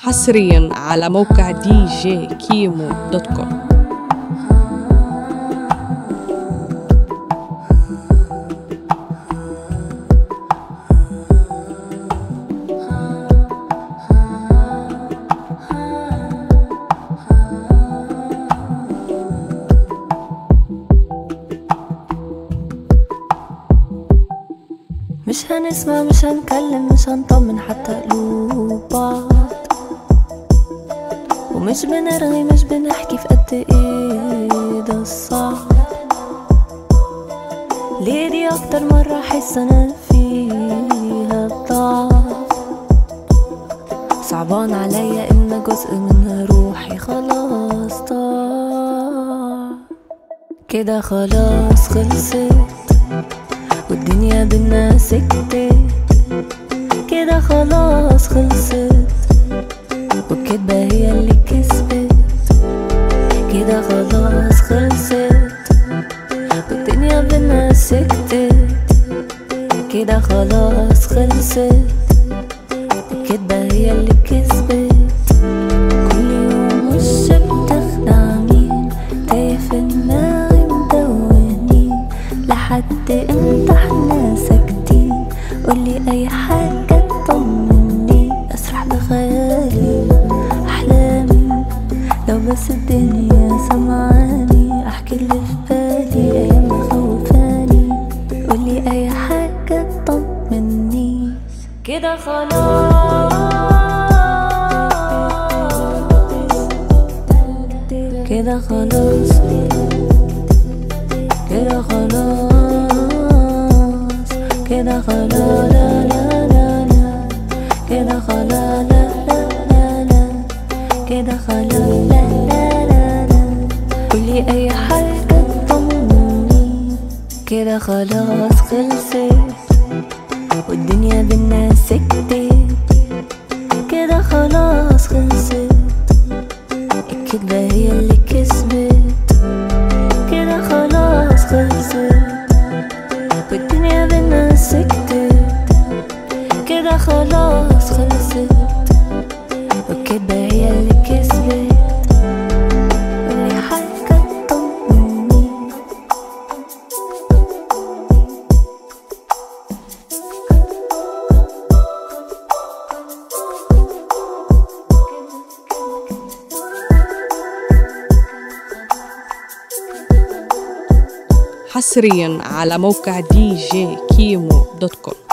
حصريا على موقع دي جي كيمو دوت كوم مش هنسمع مش هنكلم مش هنطمن حتى قلوب بعض ومش بنرغي مش بنحكي في قد ايه ده الصعب ليه دي اكتر مرة احس انا فيها الضعف صعبان عليا ان جزء من روحي خلاص ضاع كده خلاص خلصت والدنيا بينا سكتت كده خلاص خلصت والكدبة هي اللي كسبت كده خلاص خلصت والدنيا بينا سكتت كده خلاص خلصت الكدبة هي اللي كسبت كل يوم وش بتخدع مين تايه في دماغي مدونين لحد امتى احنا ساكتين قولي اي حاجة تطمني اسرح بخيالي احلامي لو بس الدنيا سمعاني احكي اللي في بالي ايام مخوفاني قولي اي حاجة تطمني كده خلاص كده خلاص كده خلاص كده خلاص لا لا لا لا كده خلاص لا لا لا لا كده خلاص لا لا لا لا قولي اي حاجة تطمني كده خلاص خلصت والدنيا بينا سكتت كده خلاص خلصت الكدبة هي اللي كسبت كده خلاص خلصت والدنيا بينا سكتت كده خلاص خلصت والكدبة هي اللي كسبت قولي حاجة تطمني حصريا على موقع دي جي كيمو دوت كوم